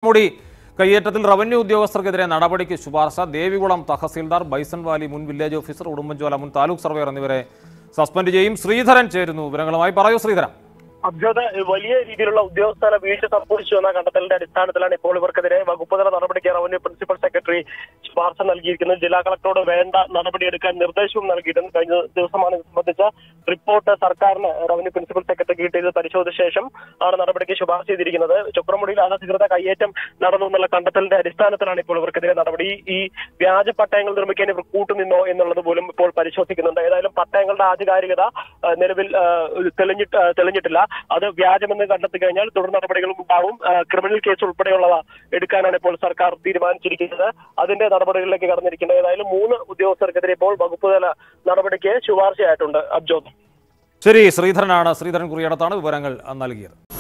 കള്ളപ്പൊടി കയ്യേറ്റത്തിൽ revenue ഉദ്യോഗസ്ഥർക്കെതിരെ നടപടിക്ക് ശുപാർശ ദേവികുളം തഹസീൽദാർ ബൈസൺ വാലി മുൻ വില്ലേജ് ഓഫീസർ ഉടുമ്പൻചോല മുൻ താലൂക്ക് സർവേയർ എന്നിവരെ സസ്പെൻഡ് ചെയ്യും ശ്രീധരൻ ചേരുന്നു വിവരങ്ങളുമായി പറയൂ ശ്രീധരൻ അബ്ജോദ് വലിയ രീതിയിലുള്ള ഉദ്യോഗസ്ഥല വീഴ്ച സംഭവിച്ചു എന്ന കണ്ടെത്തലിന്റെ അടിസ്ഥാനത്തിലാണ് ഇപ്പോൾ ഇവർക്കെതിരെ വകുപ്പ് തല നടപടിക്ക് റവന്യൂ പ്രിൻസിപ്പൽ സെക്രട്ടറി ശുപാർശ നൽകിയിരിക്കുന്നത് ജില്ലാ കളക്ടറോട് വേണ്ട നടപടിയെടുക്കാൻ നിർദ്ദേശവും നൽകിയിട്ടുണ്ട് കഴിഞ്ഞ ദിവസമാണ് ഇത് സംബന്ധിച്ച റിപ്പോർട്ട് സർക്കാരിന് റവന്യൂ പ്രിൻസിപ്പൽ സെക്രട്ടറി കിട്ടിയത് പരിശോധിച്ച ശേഷം ആണ് നടപടിക്ക് ശുപാർശ ചെയ്തിരിക്കുന്നത് ചുക്രമുടിയിൽ അനധികൃത കയ്യേറ്റം നടന്നു എന്നുള്ള കണ്ടെത്തലിന്റെ അടിസ്ഥാനത്തിലാണ് ഇപ്പോൾ ഇവർക്കെതിരെ നടപടി ഈ വ്യാജ പട്ടയങ്ങൾ നിർമ്മിക്കാൻ ഇവർ കൂട്ടുനിന്നോ എന്നുള്ളത് പോലും ഇപ്പോൾ പരിശോധിക്കുന്നുണ്ട് ഏതായാലും പട്ടയങ്ങളുടെ ആധികാരികത ആ, നിലവിൽ ആ, തെളിഞ്ഞിട്ട് ആ, തെളിഞ്ഞിട്ടില്ല അത് വ്യാജമെന്ന് കണ്ടെത്തി കഴിഞ്ഞാൽ തുടർ നടപടികളും ഉണ്ടാവും ആ, ക്രിമിനൽ കേസ് ഉൾപ്പെടെയുള്ളവ എടുക്കാനാണ് ഇപ്പോൾ സർക്കാർ തീരുമാനിച്ചിരിക്കുന്നത് അതിന്റെ നടപടികളിലേക്ക് കടന്നിരിക്കുന്നത് ഏതായാലും മൂന്ന് ഉദ്യോഗസ്ഥർക്കെതിരെ ഇപ്പോൾ വകുപ്പ് തല നടപടിക്ക് ശുപാർശയായിട്ടുണ്ട് അബ്ജോദ് ശരി ശ്രീധരനാണ് ശ്രീധരൻ കുറിയടത്താണ് വിവരങ്ങൾ നൽകിയത്